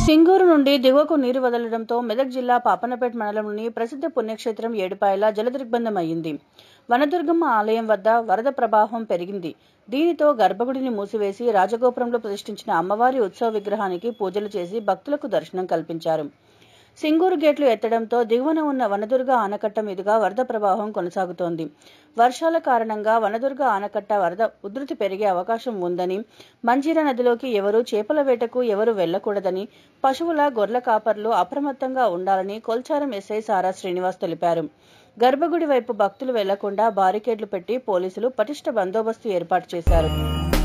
సింగూరు నుండి దిగువకు నీరు వదలడంతో మెదక్ జిల్లా పాపన్నపేట మండలంలోని ప్రసిద్ధ పుణ్యక్షేత్రం ఏడుపాయల జలదిగ్బంధం అయ్యింది వనదుర్గమ్మ ఆలయం వద్ద వరద ప్రవాహం పెరిగింది దీనితో గర్భగుడిని మూసివేసి రాజగోపురంలో ప్రతిష్ఠించిన అమ్మవారి ఉత్సవ విగ్రహానికి పూజలు చేసి భక్తులకు దర్శనం కల్పించారు సింగూరు గేట్లు ఎత్తడంతో దిగువన ఉన్న వనదుర్గ ఆనకట్ట మీదుగా వరద ప్రవాహం కొనసాగుతోంది వర్షాల కారణంగా వనదుర్గ ఆనకట్ట వరద ఉధృతి పెరిగే అవకాశం ఉందని మంజీరా నదిలోకి ఎవరూ చేపల వేటకు ఎవరూ వెళ్లకూడదని పశువుల గొర్రెల కాపర్లు అప్రమత్తంగా ఉండాలని కొల్చారం ఎస్ఐ సారా శ్రీనివాస్ తెలిపారు గర్భగుడి వైపు భక్తులు వెళ్లకుండా బారికేడ్లు పెట్టి పోలీసులు పటిష్ట బందోబస్తు ఏర్పాటు చేశారు